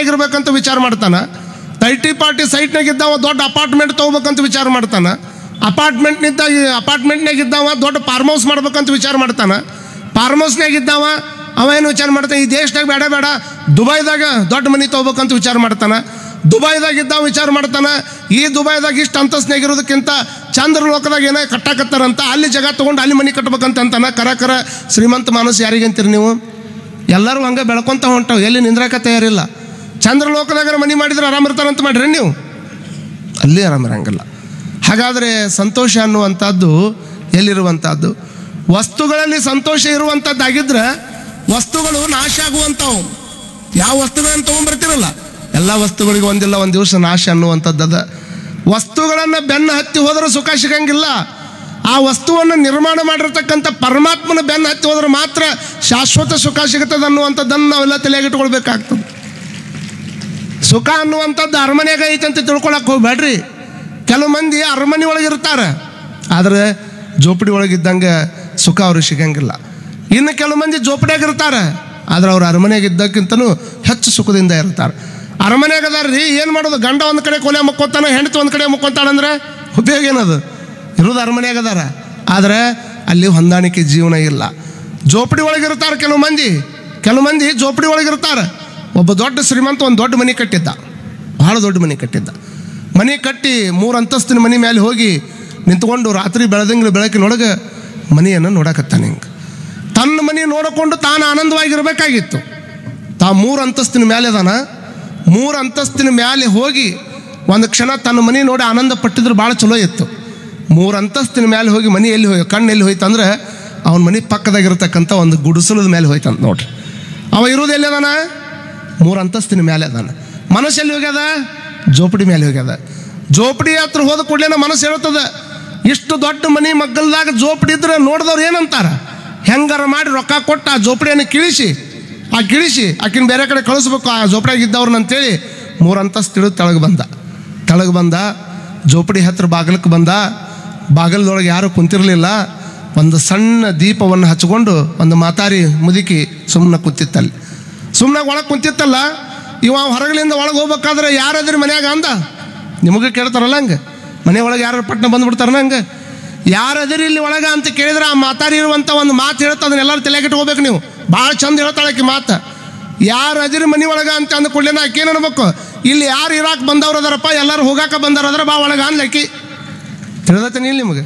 ಮನ್ಯಾಗ ಇರ್ಬೇಕಂತ ವಿಚಾರ ಮಾಡ್ತಾನ ತರ್ಟಿ ಪಾರ್ಟಿ ಸೈಟ್ನಾಗ ಇದ್ದಾವ ದೊಡ್ಡ ಅಪಾರ್ಟ್ಮೆಂಟ್ ತೊಗೋಬೇಕಂತ ವಿಚಾರ ಮಾಡ್ತಾನ ಅಪಾರ್ಟ್ಮೆಂಟ್ನಿದ್ದ ಅಪಾರ್ಟ್ಮೆಂಟ್ನಾಗ ಇದ್ದಾವ ದೊಡ್ಡ ಫಾರ್ಮ್ ಹೌಸ್ ಮಾಡ್ಬೇಕಂತ ವಿಚಾರ ಮಾಡ್ತಾನ ಫಾರ್ಮ್ ಹೌಸ್ನಾಗ ಇದ್ದಾವ ಅವ ಏನು ವಿಚಾರ ಮಾಡ್ತಾನೆ ಈ ದೇಶದಾಗ ಬೇಡ ಬೇಡ ದುಬೈದಾಗ ದೊಡ್ಡ ಮನೆ ತೊಗೋಬೇಕಂತ ವಿಚಾರ ಮಾಡ್ತಾನ ದುಬೈದಾಗ ಇದ್ದಾವ ವಿಚಾರ ಮಾಡ್ತಾನ ಈ ದುಬೈದಾಗ ಇಷ್ಟು ಅಂತಸ್ನಾಗ ಇರೋದಕ್ಕಿಂತ ಚಂದ್ರ ಲೋಕದಾಗ ಏನೋ ಕಟ್ಟಾಕತ್ತಾರಂತ ಅಲ್ಲಿ ಜಾಗ ತೊಗೊಂಡು ಅಲ್ಲಿ ಮನೆ ಕಟ್ಬೇಕಂತ ಅಂತಾನ ಕರ ಕರ ಶ್ರೀಮಂತ ಮಾನಸ ಯಾರಿಗಂತೀರಿ ನೀವು ಎಲ್ಲರೂ ಹಂಗೆ ಬೆಳ್ಕೊಂತ ಹೊಂಟವು ಎಲ್ಲಿ ನಿಂದ್ರಾಕ ತಯಾರಿಲ್ಲ ಚಂದ್ರ ಲೋಕದಾಗ ಮನೆ ಮಾಡಿದ್ರೆ ಆರಾಮಿರ್ತಾರಂತ ಮಾಡ್ರಿ ನೀವು ಅಲ್ಲಿ ಆರಾಮಿರಂಗಿಲ್ಲ ಹಾಗಾದರೆ ಸಂತೋಷ ಅನ್ನುವಂಥದ್ದು ಎಲ್ಲಿರುವಂಥದ್ದು ವಸ್ತುಗಳಲ್ಲಿ ಸಂತೋಷ ಇರುವಂಥದ್ದಾಗಿದ್ರೆ ವಸ್ತುಗಳು ನಾಶ ಆಗುವಂಥವು ಯಾವ ವಸ್ತುಗಳನ್ನು ತೊಗೊಂಡ್ಬರ್ತಿರಲ್ಲ ಎಲ್ಲ ವಸ್ತುಗಳಿಗೆ ಒಂದಿಲ್ಲ ಒಂದು ದಿವಸ ನಾಶ ಅನ್ನುವಂಥದ್ದದ ವಸ್ತುಗಳನ್ನು ಬೆನ್ನ ಹತ್ತಿ ಹೋದ್ರೆ ಸುಖ ಸಿಗಂಗಿಲ್ಲ ಆ ವಸ್ತುವನ್ನು ನಿರ್ಮಾಣ ಮಾಡಿರ್ತಕ್ಕಂಥ ಪರಮಾತ್ಮನ ಬೆನ್ನ ಹತ್ತಿ ಹೋದ್ರೆ ಮಾತ್ರ ಶಾಶ್ವತ ಸುಖ ಸಿಗುತ್ತದೆ ಅನ್ನುವಂಥದ್ದನ್ನು ನಾವೆಲ್ಲ ತಲೆಯಾಗಿಟ್ಕೊಳ್ಬೇಕಾಗ್ತದೆ ಸುಖ ಅನ್ನುವಂಥದ್ದು ಅರಮನೆಯಾಗ ಐತೆ ಅಂತ ತಿಳ್ಕೊಳಕ್ಕೆ ಹೋಗ್ಬೇಡ್ರಿ ಕೆಲವು ಮಂದಿ ಅರಮನೆ ಒಳಗೆ ಇರ್ತಾರೆ ಆದರೆ ಜೋಪಡಿ ಒಳಗಿದ್ದಂಗೆ ಸುಖ ಅವ್ರಿಗೆ ಸಿಗಂಗಿಲ್ಲ ಇನ್ನು ಕೆಲವು ಮಂದಿ ಜೋಪಡಿಯಾಗ ಇರ್ತಾರೆ ಆದ್ರೆ ಅವ್ರು ಅರಮನೆಯಾಗ ಇದ್ದಕ್ಕಿಂತನೂ ಹೆಚ್ಚು ಸುಖದಿಂದ ಇರ್ತಾರೆ ಅರಮನೆಯಾಗ ಅದಾರ್ರಿ ಏನು ಮಾಡೋದು ಗಂಡ ಒಂದು ಕಡೆ ಕೊಲೆ ಮುಕ್ಕೋತಾನೆ ಹೆಂಡತಿ ಒಂದು ಕಡೆ ಮುಕ್ಕೋತಾಳಂದ್ರೆ ಉಪಯೋಗ ಏನದು ಇರೋದು ಅರಮನೆಯಾಗ ಅದಾರ ಆದರೆ ಅಲ್ಲಿ ಹೊಂದಾಣಿಕೆ ಜೀವನ ಇಲ್ಲ ಜೋಪಡಿ ಒಳಗಿರ್ತಾರೆ ಕೆಲವು ಮಂದಿ ಕೆಲವು ಮಂದಿ ಜೋಪಡಿ ಒಳಗಿರ್ತಾರೆ ಒಬ್ಬ ದೊಡ್ಡ ಶ್ರೀಮಂತ ಒಂದು ದೊಡ್ಡ ಮನೆ ಕಟ್ಟಿದ್ದ ಭಾಳ ದೊಡ್ಡ ಮನೆ ಕಟ್ಟಿದ್ದ ಮನೆ ಕಟ್ಟಿ ಮೂರು ಅಂತಸ್ತಿನ ಮನೆ ಮೇಲೆ ಹೋಗಿ ನಿಂತ್ಕೊಂಡು ರಾತ್ರಿ ಬೆಳೆದಂಗಿನ ಬೆಳಕಿನೊಳಗೆ ಮನೆಯನ್ನು ನೋಡಕತ್ತಾನೆ ಹಿಂಗೆ ತನ್ನ ಮನೆ ನೋಡಿಕೊಂಡು ತಾನು ಆನಂದವಾಗಿರ್ಬೇಕಾಗಿತ್ತು ತಾ ಮೂರು ಅಂತಸ್ತಿನ ಮೇಲೆ ಅದಾನ ಮೂರು ಅಂತಸ್ತಿನ ಮೇಲೆ ಹೋಗಿ ಒಂದು ಕ್ಷಣ ತನ್ನ ಮನೆ ನೋಡಿ ಆನಂದ ಪಟ್ಟಿದ್ರೆ ಭಾಳ ಚಲೋ ಇತ್ತು ಮೂರು ಅಂತಸ್ತಿನ ಮೇಲೆ ಹೋಗಿ ಮನೆ ಎಲ್ಲಿ ಹೋಗಿ ಕಣ್ಣು ಎಲ್ಲಿ ಹೋಯ್ತಂದ್ರೆ ಅವನ ಮನೆ ಪಕ್ಕದಾಗಿರ್ತಕ್ಕಂಥ ಒಂದು ಗುಡಿಸಲದ ಮೇಲೆ ಹೋಯ್ತಂತ ನೋಡ್ರಿ ಅವ ಇರೋದು ಎಲ್ಲಿ ಅದಾನ ಮೂರು ಅಂತಸ್ತಿನ ಮೇಲೆ ಅದಾನ ಮನಸ್ಸು ಎಲ್ಲಿ ಹೋಗ್ಯದ ಜೋಪಡಿ ಮೇಲೆ ಹೋಗ್ಯದ ಜೋಪಡಿ ಹತ್ರ ಹೋದ ಕೂಡಲೇ ಮನಸ್ಸು ಹೇಳ್ತದ ಇಷ್ಟು ದೊಡ್ಡ ಮನೆ ಮಗ್ಗಲ್ದಾಗ ಜೋಪಡಿ ಇದ್ರೆ ನೋಡಿದವ್ರು ಏನಂತಾರ ಹೆಂಗಾರ ಮಾಡಿ ರೊಕ್ಕ ಕೊಟ್ಟು ಆ ಜೋಪಡಿಯನ್ನು ಕಿಳಿಸಿ ಆ ಕಿಳಿಸಿ ಆಕಿನ ಬೇರೆ ಕಡೆ ಕಳಿಸ್ಬೇಕು ಆ ಜೋಪಡಿಯಾಗ ಇದ್ದವ್ರನ್ನ ಅಂತೇಳಿ ಮೂರು ಅಂತಸ್ತು ಇಳಿದು ತೆಳಗೆ ಬಂದ ತೆಳಗೆ ಬಂದ ಜೋಪಡಿ ಹತ್ರ ಬಾಗಿಲಕ್ಕೆ ಬಂದ ಬಾಗಿಲದೊಳಗೆ ಯಾರೂ ಕುಂತಿರಲಿಲ್ಲ ಒಂದು ಸಣ್ಣ ದೀಪವನ್ನು ಹಚ್ಕೊಂಡು ಒಂದು ಮಾತಾರಿ ಮುದುಕಿ ಸುಮ್ಮನೆ ಕೂತಿತ್ತಲ್ಲಿ ಸುಮ್ಮನೆ ಒಳಗೆ ಕುಂತಿತ್ತಲ್ಲ ಇವ ಹೊರಗಲಿಂದ ಒಳಗೆ ಹೋಗ್ಬೇಕಾದ್ರೆ ಯಾರಾದ್ರಿ ಮನ್ಯಾಗ ಅಂದ ನಿಮಗೆ ಕೇಳ್ತಾರಲ್ಲ ಹಂಗೆ ಮನೆ ಒಳಗೆ ಯಾರು ಪಟ್ನ ಬಂದ್ಬಿಡ್ತಾರಲ್ಲ ಹಂಗೆ ಯಾರದಿರಿ ಇಲ್ಲಿ ಒಳಗೆ ಅಂತ ಕೇಳಿದ್ರೆ ಆ ಮಾತಾರಿ ಇರುವಂಥ ಒಂದು ಮಾತು ಹೇಳ್ತಾ ಅದನ್ನ ಎಲ್ಲರೂ ತಲೆಗಿಟ್ಟು ಹೋಗ್ಬೇಕು ನೀವು ಭಾಳ ಚಂದ ಹೇಳ್ತಾಳೆ ಆಕಿ ಮಾತು ಯಾರು ಅದಿರಿ ಮನೆ ಒಳಗೆ ಅಂತ ಅಂದ ಕೂಡಲೇ ಆಕೆ ಏನು ಅನ್ಬೇಕು ಇಲ್ಲಿ ಯಾರು ಇರಾಕ್ ಬಂದವ್ರು ಅದಾರಪ್ಪ ಎಲ್ಲರೂ ಹೋಗಾಕ ಬಂದಾರ ಅದ್ರ ಬಾ ಒಳಗೆ ಅನ್ಲಕ್ಕಿ ತಿಳಿದತ್ತೇನೆ ಇಲ್ಲಿ ನಿಮಗೆ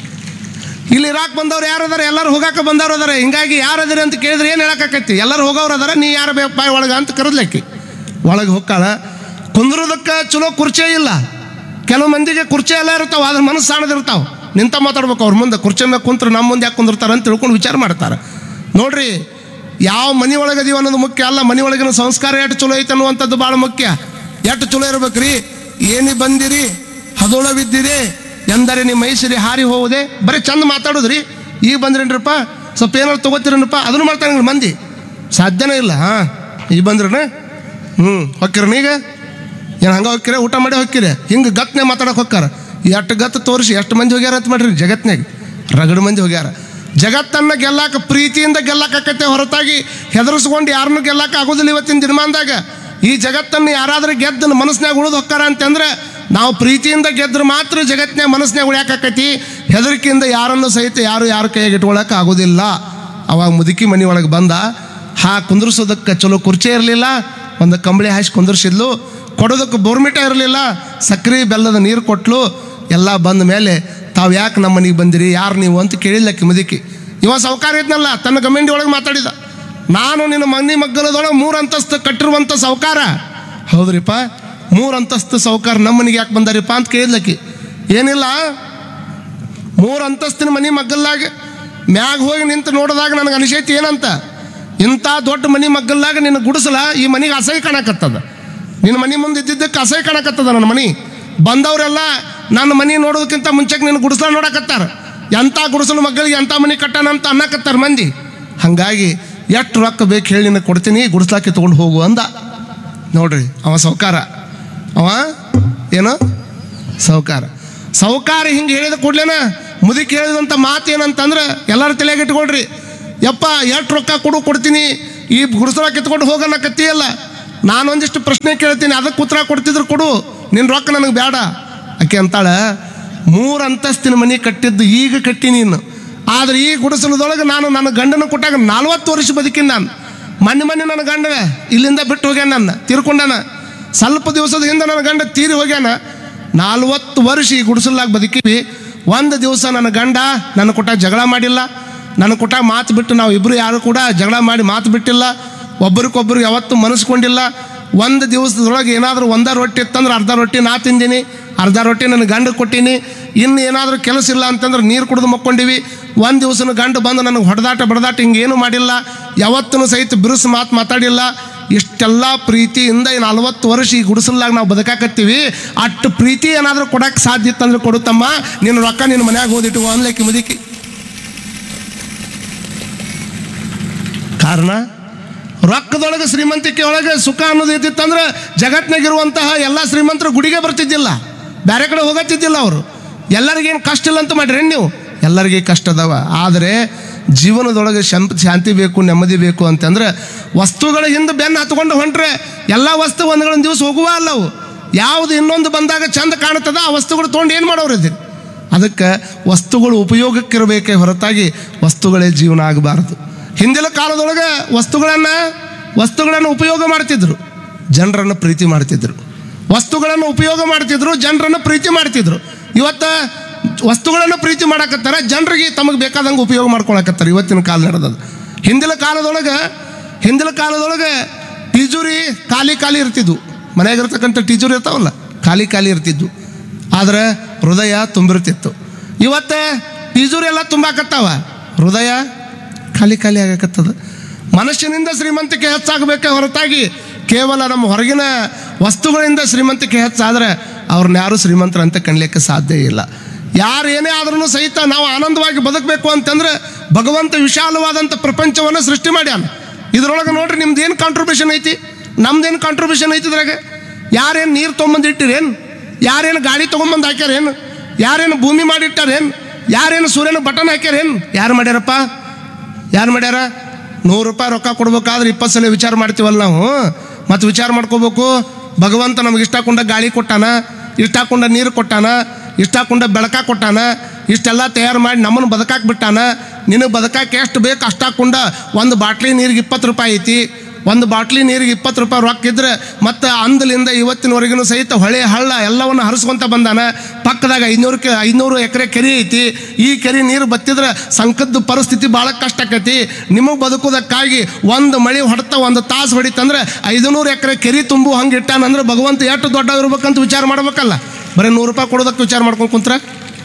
ಇಲ್ಲಿ ಇರಾಕ್ ಬಂದವ್ರು ಯಾರು ಅದಾರ ಎಲ್ಲರೂ ಹೋಗಾಕ ಬಂದವ್ರು ಅದಾರ ಹಿಂಗಾಗಿ ಯಾರು ಅದಿರಿ ಅಂತ ಕೇಳಿದ್ರೆ ಏನು ಹೇಳಕ್ಕಾಕೈತಿ ಎಲ್ಲರೂ ಹೋಗೋರು ಅದಾರ ನೀ ಯಾರು ಬೇಕು ಬಾಯ್ ಒಳಗೆ ಅಂತ ಕರೆದ್ಲಕ್ಕಿ ಒಳಗೆ ಹೋಗ್ಕಾಳ ಕುಂದ್ರೋದಕ್ಕೆ ಚಲೋ ಕುರ್ಚಿ ಇಲ್ಲ ಕೆಲವು ಮಂದಿಗೆ ಕುರ್ಚಿ ಎಲ್ಲ ಇರ್ತಾವ ಅದ್ರ ಮನಸ್ಸು ಸಾಣದಿರ್ತಾವ ನಿಂತ ಮಾತಾಡ್ಬೇಕು ಅವ್ರ ಮುಂದೆ ಕುರ್ಚಿ ಮೇಲೆ ಕುಂತ್ರೆ ನಮ್ಮ ಮುಂದೆ ಯಾಕೆ ಕುಂದಿರ್ತಾರೆ ಅಂತ ತಿಳ್ಕೊಂಡು ವಿಚಾರ ಮಾಡ್ತಾರೆ ನೋಡ್ರಿ ಯಾವ ಮನೆ ಒಳಗೆ ಅದೀವಿ ಅನ್ನೋದು ಮುಖ್ಯ ಅಲ್ಲ ಮನೆ ಒಳಗಿನ ಸಂಸ್ಕಾರ ಎಷ್ಟು ಚಲೋ ಐತೆ ಅನ್ನುವಂಥದ್ದು ಭಾಳ ಮುಖ್ಯ ಎಷ್ಟು ಚಲೋ ಇರ್ಬೇಕ್ರಿ ಏನಿ ಬಂದಿರಿ ಹದೋಳ ಬಿದ್ದಿರಿ ಎಂದರೆ ನಿಮ್ಮ ಮೈಸೂರಿ ಹಾರಿ ಹೋಗುದೆ ಬರೀ ಚಂದ ಮಾತಾಡೋದ್ರಿ ಈಗ ಬಂದ್ರೇನ್ರಪ್ಪ ಸ್ವಲ್ಪ ಏನಾರು ತೊಗೋತೀರನಪ್ಪ ಅದನ್ನು ಮಾಡ್ತಾನೆ ಮಂದಿ ಸಾಧ್ಯನೇ ಇಲ್ಲ ಹಾಂ ಈಗ ಬಂದ್ರನ ಹ್ಞೂ ಹೊಕ್ಕಿರನ ಈಗ ಏನು ಹಂಗೆ ಹೊಕ್ಕಿರ ಊಟ ಮಾಡಿ ಹೊಕ್ಕಿರಿ ಹಿಂಗೆ ಗತ್ನೆ ಮಾತಾಡಕ್ಕೆ ಹೊಕ್ಕಾರ ಎಷ್ಟು ಗತ್ ತೋರಿಸಿ ಎಷ್ಟು ಮಂದಿ ಹೋಗ್ಯಾರ ಅಂತ ಮಾಡ್ರಿ ಜಗತ್ನಾಗ ರಗಡು ಮಂದಿ ಹೋಗ್ಯಾರ ಜಗತ್ತನ್ನು ಗೆಲ್ಲಾಕ ಪ್ರೀತಿಯಿಂದ ಗೆಲ್ಲಕ್ಕಾಕತ್ತೆ ಹೊರತಾಗಿ ಹೆದರ್ಸ್ಕೊಂಡು ಯಾರನ್ನೂ ಗೆಲ್ಲಕ್ಕೆ ಆಗೋದಿಲ್ಲ ಇವತ್ತಿನ ದಿನಮಾನದಾಗ ಈ ಜಗತ್ತನ್ನು ಯಾರಾದ್ರೂ ಗೆದ್ದು ಮನಸ್ಸಿನಾಗ ಉಳಿದು ಹೊಕ್ಕಾರ ಅಂತಂದ್ರೆ ನಾವು ಪ್ರೀತಿಯಿಂದ ಗೆದ್ರೆ ಮಾತ್ರ ಜಗತ್ತಿನಾಗ ಮನಸ್ಸಿನಾಗ ಉಳಿಯಾಕತಿ ಹೆದರಿಕೆಯಿಂದ ಯಾರನ್ನು ಸಹಿತ ಯಾರು ಯಾರ ಕೈಯಾಗ ಇಟ್ಕೊಳಕ್ಕೆ ಆಗೋದಿಲ್ಲ ಅವಾಗ ಮುದುಕಿ ಮನೆ ಒಳಗೆ ಬಂದ ಹಾ ಕುಂದ್ರಿಸೋದಕ್ಕೆ ಚಲೋ ಕುರ್ಚಿ ಇರಲಿಲ್ಲ ಒಂದು ಕಂಬಳಿ ಹಾಸಿ ಕುಂದ್ರಿಸಿದ್ಲು ಕೊಡೋದಕ್ಕೆ ಬೋರ್ಮಿಟ ಇರಲಿಲ್ಲ ಸಕ್ಕರೆ ಬೆಲ್ಲದ ನೀರು ಕೊಟ್ಲು ಎಲ್ಲ ಬಂದ ಮೇಲೆ ತಾವು ಯಾಕೆ ನಮ್ಮ ಮನೆಗೆ ಬಂದಿರಿ ಯಾರು ನೀವು ಅಂತ ಕೇಳಿಲ್ಲಕ್ಕೆ ಮುದುಕಿ ಇವ ಸಾವುಕಾರ ಇದ್ನಲ್ಲ ತನ್ನ ಗಮೆಂಡಿ ಒಳಗೆ ಮಾತಾಡಿದ ನಾನು ನಿನ್ನ ಮನೆ ಮಗ್ಗಲದೊಳಗೆ ಮೂರು ಅಂತಸ್ತು ಕಟ್ಟಿರುವಂಥ ಸಾವುಕಾರ ಹೌದ್ರಿಪ್ಪ ಮೂರು ಅಂತಸ್ತು ಸಾವುಕಾರ ನಮ್ಮ ಮನೆಗೆ ಯಾಕೆ ಬಂದಾರಿಪ್ಪ ಅಂತ ಕೇಳಿದ್ಲಕ್ಕಿ ಏನಿಲ್ಲ ಮೂರು ಅಂತಸ್ತಿನ ಮನೆ ಮಗ್ಗಲ್ಲಾಗ ಮ್ಯಾಗ ಹೋಗಿ ನಿಂತು ನೋಡಿದಾಗ ನನಗೆ ಅನಿಸೈತಿ ಏನಂತ ಇಂಥ ದೊಡ್ಡ ಮನೆ ಮಗ್ಗಲ್ಲಾಗ ನಿನ್ನ ಗುಡಿಸಲ ಈ ಮನೆಗೆ ಅಸಹ್ಯ ಕಾಣಕತ್ತದ ನಿನ್ನ ಮನೆ ಮುಂದೆ ಇದ್ದಿದ್ದಕ್ಕೆ ಅಸಹ್ಯ ಕಾಣಕತ್ತದ ನನ್ನ ಮನೆ ಬಂದವರೆಲ್ಲ ನನ್ನ ಮನೆ ನೋಡೋದಕ್ಕಿಂತ ಮುಂಚೆಗೆ ನಿನ್ನ ಗುಡಿಸಲ ನೋಡಕತ್ತಾರ ಎಂಥ ಗುಡಿಸಲು ಮಕ್ಕಳಿಗೆ ಎಂಥ ಮನೆ ಕಟ್ಟಾನ ಅಂತ ಅನ್ನಕತ್ತಾರ ಮಂದಿ ಹಾಗಾಗಿ ಎಷ್ಟು ರೊಕ್ಕ ಬೇಕು ಹೇಳಿ ನಿನಗೆ ಕೊಡ್ತೀನಿ ಗುಡಿಸ್ಲಾಕಿ ತೊಗೊಂಡು ಹೋಗು ಅಂದ ನೋಡ್ರಿ ಅವ ಸೌಕಾರ ಅವ ಏನು ಸೌಕಾರ ಸೌಕಾರ ಹಿಂಗೆ ಹೇಳಿದ ಕೂಡ್ಲೇನ ಮುದುಕಿ ಹೇಳಿದಂಥ ಮಾತು ಏನಂತಂದ್ರೆ ಎಲ್ಲರೂ ತಲೆಗೆ ಇಟ್ಕೊಳ್ರಿ ಯಪ್ಪ ಎಷ್ಟು ರೊಕ್ಕ ಕೊಡು ಕೊಡ್ತೀನಿ ಈ ಗುಡಿಸಲ ಕಿತ್ಕೊಂಡು ಹೋಗನ್ನಕತ್ತೀಯಲ್ಲ ನಾನೊಂದಿಷ್ಟು ಪ್ರಶ್ನೆ ಕೇಳ್ತೀನಿ ಅದಕ್ಕೆ ಉತ್ತರ ಕೊಡ್ತಿದ್ರು ಕೊಡು ನಿನ್ನ ರೊಕ್ಕ ನನಗೆ ಬೇಡ ಆಕೆ ಅಂತಾಳ ಮೂರು ಅಂತಸ್ತಿನ ಮನೆ ಕಟ್ಟಿದ್ದು ಈಗ ಕಟ್ಟಿ ನೀನು ಆದ್ರೆ ಈ ಗುಡಿಸಲದೊಳಗೆ ನಾನು ನನ್ನ ಗಂಡನ ಕೊಟ್ಟಾಗ ನಲ್ವತ್ತು ವರ್ಷ ಬದುಕಿನ ನಾನು ಮೊನ್ನೆ ಮೊನ್ನೆ ನನ್ನ ಗಂಡ ಇಲ್ಲಿಂದ ಬಿಟ್ಟು ಹೋಗ್ಯಾನ ನನ್ನ ತೀರ್ಕೊಂಡಾನ ಸ್ವಲ್ಪ ದಿವಸದ ಹಿಂದೆ ನನ್ನ ಗಂಡ ತೀರಿ ಹೋಗ್ಯಾನ ನಾಲ್ವತ್ತು ವರ್ಷ ಈ ಗುಡಿಸಲ್ಲಾಗ ಬದುಕಿವಿ ಒಂದು ದಿವಸ ನನ್ನ ಗಂಡ ನನ್ನ ಕೊಟ್ಟಾಗ ಜಗಳ ಮಾಡಿಲ್ಲ ನನ್ನ ಕೊಟ್ಟಾಗ ಮಾತು ಬಿಟ್ಟು ನಾವು ಇಬ್ಬರು ಯಾರು ಕೂಡ ಜಗಳ ಮಾಡಿ ಮಾತು ಬಿಟ್ಟಿಲ್ಲ ಒಬ್ರಿಗೊಬ್ರು ಯಾವತ್ತೂ ಮನಸ್ಕೊಂಡಿಲ್ಲ ಒಂದು ದಿವಸದೊಳಗೆ ಏನಾದರೂ ಒಂದ ರೊಟ್ಟಿ ಇತ್ತಂದ್ರೆ ಅರ್ಧ ರೊಟ್ಟಿ ನಾ ತಿಂದೀನಿ ಅರ್ಧ ರೊಟ್ಟಿ ನನ್ನ ಗಂಡ ಕೊಟ್ಟೀನಿ ಇನ್ನು ಏನಾದರೂ ಕೆಲಸ ಇಲ್ಲ ಅಂತಂದ್ರೆ ನೀರು ಕುಡಿದು ಮಕ್ಕೊಂಡಿವಿ ಒಂದು ದಿವಸನ ಗಂಡು ಬಂದು ನನಗೆ ಹೊಡೆದಾಟ ಬಡದಾಟ ಹಿಂಗೇನು ಮಾಡಿಲ್ಲ ಯಾವತ್ತೂ ಸಹಿತ ಬಿರುಸು ಮಾತು ಮಾತಾಡಿಲ್ಲ ಇಷ್ಟೆಲ್ಲ ಪ್ರೀತಿಯಿಂದ ಈ ನಲ್ವತ್ತು ವರ್ಷ ಈ ಗುಡಿಸಲ್ಲಾಗ ನಾವು ಬದುಕಾಕತ್ತೀವಿ ಅಷ್ಟು ಪ್ರೀತಿ ಏನಾದರೂ ಕೊಡಕ್ಕೆ ಸಾಧ್ಯ ಇತ್ತಂದ್ರೆ ಕೊಡುತ್ತಮ್ಮ ನಿನ್ನ ರೊಕ್ಕ ನಿನ್ನ ಮನ್ಯಾಗ ಓದಿಟ್ಟು ಅನ್ಲಕ್ಕಿ ಮುದುಕಿ ಕಾರಣ ರೊಕ್ಕದೊಳಗೆ ಶ್ರೀಮಂತಿಕೆ ಒಳಗೆ ಸುಖ ಅನ್ನೋದು ಇದ್ದಿತ್ತಂದ್ರೆ ಜಗತ್ನಾಗಿರುವಂತಹ ಎಲ್ಲ ಶ್ರೀಮಂತರು ಗುಡಿಗೆ ಬರ್ತಿದ್ದಿಲ್ಲ ಬೇರೆ ಕಡೆ ಹೋಗತ್ತಿದ್ದಿಲ್ಲ ಅವರು ಎಲ್ಲರಿಗೇನು ಕಷ್ಟ ಇಲ್ಲ ಅಂತ ಮಾಡ್ರಿ ನೀವು ಎಲ್ಲರಿಗೆ ಕಷ್ಟ ಅದಾವ ಆದರೆ ಜೀವನದೊಳಗೆ ಶಂ- ಶಾಂತಿ ಬೇಕು ನೆಮ್ಮದಿ ಬೇಕು ಅಂತಂದ್ರೆ ವಸ್ತುಗಳ ಹಿಂದೆ ಬೆನ್ನು ಹತ್ಕೊಂಡು ಹೊಂಟ್ರೆ ಎಲ್ಲ ವಸ್ತು ಒಂದುಗಳೊಂದು ದಿವಸ ಹೋಗುವ ಅಲ್ಲವು ಯಾವುದು ಇನ್ನೊಂದು ಬಂದಾಗ ಚಂದ ಕಾಣ್ತದ ಆ ವಸ್ತುಗಳು ತೊಗೊಂಡು ಏನು ಮಾಡೋರು ಇದ್ದೀರಿ ಅದಕ್ಕೆ ವಸ್ತುಗಳು ಉಪಯೋಗಕ್ಕಿರಬೇಕೇ ಹೊರತಾಗಿ ವಸ್ತುಗಳೇ ಜೀವನ ಆಗಬಾರದು ಹಿಂದಿನ ಕಾಲದೊಳಗೆ ವಸ್ತುಗಳನ್ನು ವಸ್ತುಗಳನ್ನು ಉಪಯೋಗ ಮಾಡ್ತಿದ್ರು ಜನರನ್ನು ಪ್ರೀತಿ ಮಾಡ್ತಿದ್ರು ವಸ್ತುಗಳನ್ನು ಉಪಯೋಗ ಮಾಡ್ತಿದ್ರು ಜನರನ್ನು ಪ್ರೀತಿ ಮಾಡ್ತಿದ್ರು ಇವತ್ತು ವಸ್ತುಗಳನ್ನು ಪ್ರೀತಿ ಮಾಡಕತ್ತಾರ ಜನರಿಗೆ ತಮಗೆ ಬೇಕಾದಂಗೆ ಉಪಯೋಗ ಮಾಡ್ಕೊಳಕತ್ತಾರ ಇವತ್ತಿನ ಕಾಲ ನಡೆದದು ಹಿಂದಿನ ಕಾಲದೊಳಗೆ ಹಿಂದಿನ ಕಾಲದೊಳಗೆ ತಿಜುರಿ ಖಾಲಿ ಖಾಲಿ ಇರ್ತಿದ್ವು ಮನೆಯಾಗಿರ್ತಕ್ಕಂಥ ಟೀಚರ್ ಇರ್ತಾವಲ್ಲ ಖಾಲಿ ಖಾಲಿ ಇರ್ತಿದ್ವು ಆದ್ರೆ ಹೃದಯ ತುಂಬಿರ್ತಿತ್ತು ಇವತ್ತು ಟೀಚರ್ ಎಲ್ಲ ತುಂಬಾಕತ್ತಾವ ಹೃದಯ ಖಾಲಿ ಖಾಲಿ ಆಗಕತ್ತದ ಮನುಷ್ಯನಿಂದ ಶ್ರೀಮಂತಿಕೆ ಹೆಚ್ಚಾಗಬೇಕೆ ಹೊರತಾಗಿ ಕೇವಲ ನಮ್ಮ ಹೊರಗಿನ ವಸ್ತುಗಳಿಂದ ಶ್ರೀಮಂತಿಕೆ ಹೆಚ್ಚಾದ್ರೆ ಅವ್ರನ್ನ ಯಾರು ಶ್ರೀಮಂತರ ಅಂತ ಕಣ್ಲಿಕ್ಕೆ ಸಾಧ್ಯ ಇಲ್ಲ ಯಾರು ಏನೇ ಆದ್ರೂ ಸಹಿತ ನಾವು ಆನಂದವಾಗಿ ಬದುಕಬೇಕು ಅಂತಂದ್ರೆ ಭಗವಂತ ವಿಶಾಲವಾದಂಥ ಪ್ರಪಂಚವನ್ನು ಸೃಷ್ಟಿ ಮಾಡ್ಯಾನ ಇದ್ರೊಳಗೆ ನೋಡ್ರಿ ನಿಮ್ದು ಏನು ಕಾಂಟ್ರಿಬ್ಯೂಷನ್ ಐತಿ ನಮ್ದೇನು ಕಾಂಟ್ರಿಬ್ಯೂಷನ್ ಐತಿ ಇದ್ರಾಗ ಯಾರೇನು ನೀರು ತೊಗೊಂಬಂದು ಇಟ್ಟಿರೇನು ಯಾರೇನು ಗಾಡಿ ತೊಗೊಂಬಂದು ಹಾಕ್ಯಾರೇನು ಯಾರೇನು ಭೂಮಿ ಮಾಡಿಟ್ಟಾರೇನು ಯಾರೇನು ಸೂರ್ಯನ ಬಟನ್ ಹಾಕ್ಯಾರೇನು ಯಾರು ಮಾಡ್ಯಾರಪ್ಪ ಯಾರು ಮಾಡ್ಯಾರ ನೂರು ರೂಪಾಯಿ ರೊಕ್ಕ ಕೊಡ್ಬೇಕಾದ್ರೆ ಇಪ್ಪತ್ತು ಸಲ ವಿಚಾರ ಮಾಡ್ತೀವಲ್ಲ ನಾವು ಮತ್ತು ವಿಚಾರ ಮಾಡ್ಕೋಬೇಕು ಭಗವಂತ ನಮ್ಗೆ ಇಷ್ಟ ಹಾಕೊಂಡ ಗಾಳಿ ಕೊಟ್ಟಾನ ಇಷ್ಟ ಹಾಕೊಂಡ ನೀರು ಕೊಟ್ಟಾನ ಇಷ್ಟ ಹಾಕೊಂಡ ಬೆಳಕ ಕೊಟ್ಟಾನ ಇಷ್ಟೆಲ್ಲ ತಯಾರು ಮಾಡಿ ನಮ್ಮನ್ನು ಬದುಕಾಕ್ ಬಿಟ್ಟಾನ ನಿನಗೆ ಬದುಕಾಕೆ ಎಷ್ಟು ಬೇಕು ಅಷ್ಟು ಹಾಕೊಂಡ ಒಂದು ಬಾಟ್ಲಿ ನೀರಿಗೆ ಇಪ್ಪತ್ತು ರೂಪಾಯಿ ಐತಿ ಒಂದು ಬಾಟ್ಲಿ ನೀರಿಗೆ ಇಪ್ಪತ್ತು ರೂಪಾಯಿ ರೊಕ್ಕ ಇದ್ರೆ ಮತ್ತು ಅಂದಲಿಂದ ಇವತ್ತಿನವರೆಗೂ ಸಹಿತ ಹೊಳೆ ಹಳ್ಳ ಎಲ್ಲವನ್ನು ಹರಿಸ್ಕೊಂತ ಬಂದಾನ ಪಕ್ಕದಾಗ ಐನೂರು ಕೆ ಐನೂರು ಎಕರೆ ಕೆರೆ ಐತಿ ಈ ಕೆರೆ ನೀರು ಬತ್ತಿದ್ರೆ ಸಂಕದ ಪರಿಸ್ಥಿತಿ ಭಾಳ ಕಷ್ಟ ಆಕೈತಿ ನಿಮಗೆ ಬದುಕೋದಕ್ಕಾಗಿ ಒಂದು ಮಳೆ ಹೊಡ್ತಾ ಒಂದು ತಾಸು ಹೊಡಿತಂದ್ರೆ ಐದುನೂರು ಎಕರೆ ಕೆರೆ ತುಂಬು ಹಂಗೆ ಇಟ್ಟಾನಂದ್ರೆ ಭಗವಂತ ಎಷ್ಟು ದೊಡ್ಡ ಇರ್ಬೇಕಂತ ವಿಚಾರ ಮಾಡ್ಬೇಕಲ್ಲ ಬರೀ ನೂರು ರೂಪಾಯಿ ಕೊಡೋದಕ್ಕೆ ವಿಚಾರ ಮಾಡ್ಕೊಂಡು ಕುಂತ್ರ